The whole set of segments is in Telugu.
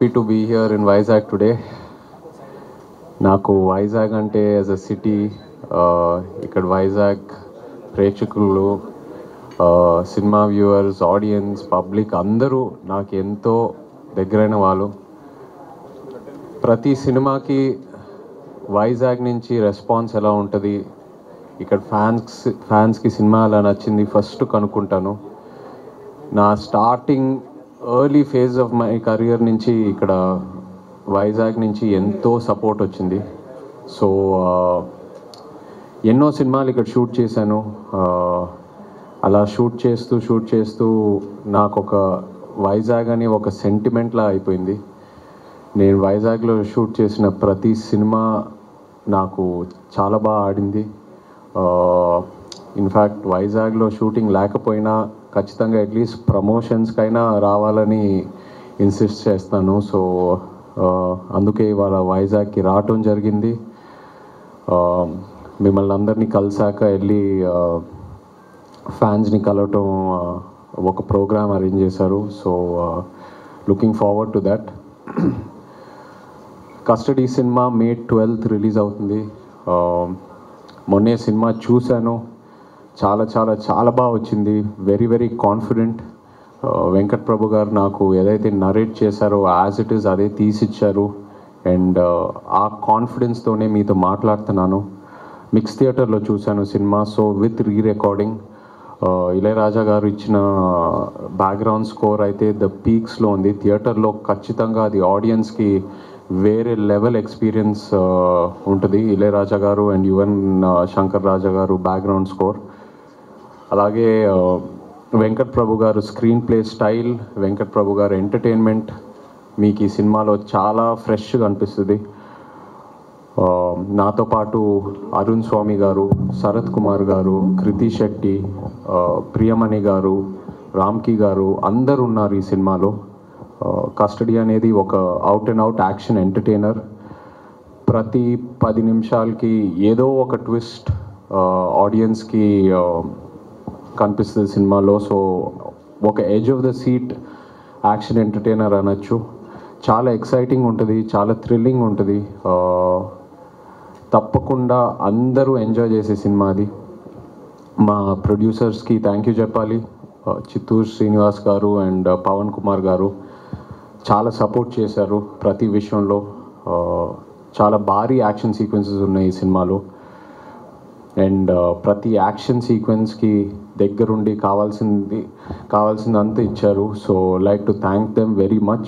happy to be here in Vizag today నాకు వైజాగ్ అంటే యాజ్ అ సిటీ ఇక్కడ వైజాగ్ ప్రేక్షకులు uh, సినిమా వ్యూవర్స్ ఆడియన్స్ పబ్లిక్ అందరూ నాకు ఎంతో దగ్గరైన వాళ్ళు ప్రతి సినిమాకి వైజాగ్ నుంచి రెస్పాన్స్ ఎలా ఉంటుంది ఇక్కడ ఫ్యాన్స్ ఫ్యాన్స్కి సినిమా ఎలా నచ్చింది ఫస్ట్ కనుక్కుంటాను నా starting early phase of my career నుంచి ఇక్కడ వైజాగ్ నుంచి ఎంతో సపోర్ట్ వచ్చింది సో ఎన్నో సినిమాలు ఇక్కడ షూట్ చేశాను ఆ, అలా షూట్ చేస్తూ షూట్ చేస్తూ నాకు ఒక వైజాగ్ అని ఒక సెంటిమెంట్లా అయిపోయింది నేను వైజాగ్లో షూట్ చేసిన ప్రతి సినిమా నాకు చాలా బాగా ఆడింది ఇన్ఫ్యాక్ట్ వైజాగ్లో షూటింగ్ లేకపోయినా ఖచ్చితంగా అట్లీస్ట్ ప్రమోషన్స్కైనా రావాలని ఇన్సిస్ట్ చేస్తాను సో అందుకే ఇవాళ వైజాగ్కి రావటం జరిగింది ఆ, మిమ్మల్ని అందరినీ కలిసాక వెళ్ళి ఫ్యాన్స్ని కలవటం ఆ, ఒక ప్రోగ్రామ్ అరేంజ్ చేశారు so looking forward to that Custody సినిమా మే ట్వెల్త్ రిలీజ్ అవుతుంది ఆ, మొన్నే సినిమా చూశాను చాలా చాలా చాలా బాగా వచ్చింది very very confident Venkat Prabhu garu నాకు ఏదైతే నరేట్ చేశారో యాజ్ ఇట్ ఈస్ అదే తీసిచ్చారు అండ్ ఆ కాన్ఫిడెన్స్తోనే మీతో మాట్లాడుతున్నాను మిక్స్ థియేటర్లో చూశాను సినిమా so with re recording Ilaiyaraaja garu ఇచ్చిన బ్యాక్గ్రౌండ్ స్కోర్ అయితే ద పీక్స్లో ఉంది థియేటర్లో ఖచ్చితంగా అది ఆడియన్స్కి వేరే లెవెల్ ఎక్స్పీరియన్స్ ఉంటుంది ఇళయరాజా గారు అండ్ యువన్ శంకర్ రాజా గారు బ్యాక్గ్రౌండ్ స్కోర్ అలాగే ఆ, Venkat Prabhu garu screenplay style Venkat Prabhu garu entertainment మీకు ఈ సినిమాలో చాలా ఫ్రెష్గా అనిపిస్తుంది ఆ, నాతో పాటు అరుణ్ స్వామి గారు శరత్ కుమార్ గారు కృతి శెట్టి ఆ, ప్రియమణి గారు రామ్కి గారు అందరు ఉన్నారు ఈ సినిమాలో కస్టడీ అనేది ఒక out and out action entertainer ప్రతి పది నిమిషాలకి ఏదో ఒక ట్విస్ట్ ఆడియన్స్కి కనిపిస్తుంది సినిమాలో సో ఒక edge of the seat action entertainer అనొచ్చు చాలా ఎక్సైటింగ్ ఉంటుంది చాలా థ్రిల్లింగ్ ఉంటుంది ఆ, తప్పకుండా అందరూ ఎంజాయ్ చేసే సినిమా అది మా ప్రొడ్యూసర్స్కి థ్యాంక్ యూ చెప్పాలి ఆ, చిత్తూరు శ్రీనివాస్ గారు అండ్ పవన్ కుమార్ గారు చాలా సపోర్ట్ చేశారు ప్రతి విషయంలో ఆ, చాలా భారీ యాక్షన్ సీక్వెన్సెస్ ఉన్నాయి ఈ సినిమాలో అండ్ ప్రతి యాక్షన్ సీక్వెన్స్కి దగ్గరుండి కావాల్సింది కావాల్సిందంతా ఇచ్చారు so like to thank them very much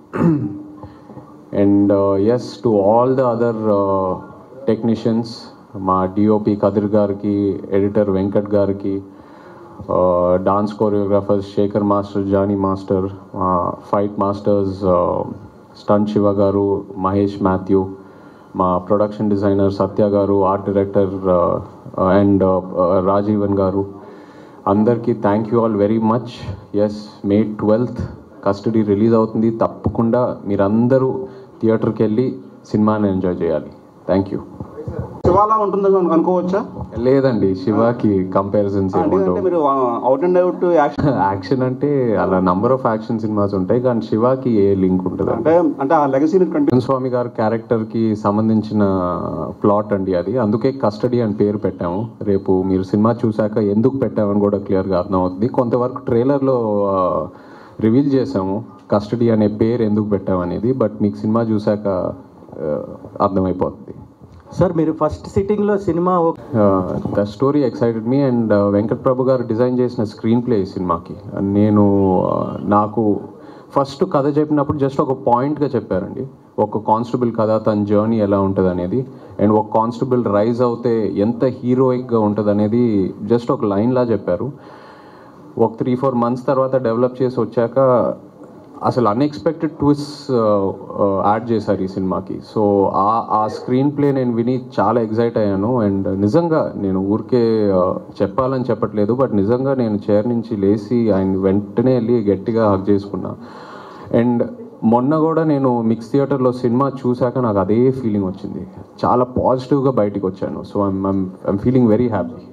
and yes to all the other technicians మా డిఓపి కదిర్ గారికి ఎడిటర్ వెంకట్ గారికి dance choreographers Shekhar master Jani master fight masters stunt Shiva garu Mahesh Mathew మా production designer Satya garu art director and Rajeevan garu అందరికీ thank you all very much yes May twelfth Custody release అవుతుంది తప్పకుండా మీరందరూ థియేటర్కి వెళ్ళి సినిమాని ఎంజాయ్ చేయాలి థ్యాంక్ యూ శివాలా ఉంటుందని అను- అనుకోవచ్చా లేదండి శివాకి కంపారిజన్స్ అంటే అంటే ఏముండవు మీరు out and out action action అంటే అలా నంబర్ ఆఫ్ యాక్షన్ సినిమాస్ ఉంటాయి కానీ శివాకి ఏ లింక్ ఉంటుంది అంటే అంటే ఆ లెగసీని కంటిన్యూ స్వామి గారి క్యారెక్టర్ కి సంబంధించిన ప్లాట్ అండి అది అందుకే కస్టడీ అని పేరు పెట్టాము రేపు మీరు సినిమా చూశాక ఎందుకు పెట్టామని కూడా క్లియర్గా అర్థమవుతుంది కొంతవరకు ట్రైలర్లో రివీల్ చేసాము కస్టడీ అనే పేరు ఎందుకు పెట్టామనేది బట్ మీకు సినిమా చూశాక ఆ, అర్థమైపోతుంది సార్ మీరు ఫస్ట్ సిట్టింగ్లో సినిమా ఓ- the story excited me and Venkat Prabhu garu design చేసిన స్క్రీన్ ప్లే ఈ సినిమాకి నేను uh, నాకు ఫస్ట్ కథ చెప్పినప్పుడు జస్ట్ ఒక పాయింట్గా చెప్పారండి ఒక కానిస్టేబుల్ కథ తన జర్నీ ఎలా ఉంటుంది అనేది అండ్ ఒక కానిస్టేబుల్ రైజ్ అవుతే ఎంత హీరోయిక్గా ఉంటుంది అనేది జస్ట్ ఒక లైన్లా చెప్పారు ఒక త్రీ ఫోర్ మంత్స్ తర్వాత డెవలప్ చేసి వచ్చాక అసలు అన్ఎక్స్పెక్టెడ్ ట్విస్ట్ యాడ్ చేశారు ఈ సినిమాకి సో ఆ ఆ స్క్రీన్ ప్లే నేను విని చాలా ఎగ్జైట్ అయ్యాను అండ్ నిజంగా నేను ఊరికే ఆ, చెప్పాలని చెప్పట్లేదు బట్ నిజంగా నేను చైర్ నుంచి లేచి ఆయన వెంటనే వెళ్ళి గట్టిగా హక్ చేసుకున్నా అండ్ మొన్న కూడా నేను మిక్స్ థియేటర్లో సినిమా చూశాక నాకు అదే ఫీలింగ్ వచ్చింది చాలా పాజిటివ్గా బయటికి వచ్చాను so I'm I'm feeling very happy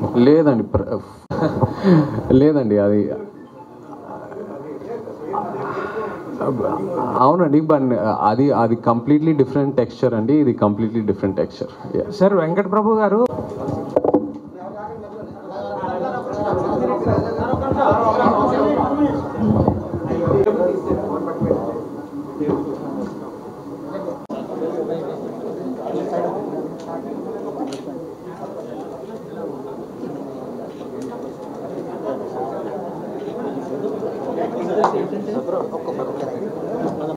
లేదండి ప్ర- లేదండి అది అవునండి బట్ అది అది కంప్లీట్లీ డిఫరెంట్ టెక్స్చర్ అండి ఇది completely different texture sir Venkata Prabhu గారు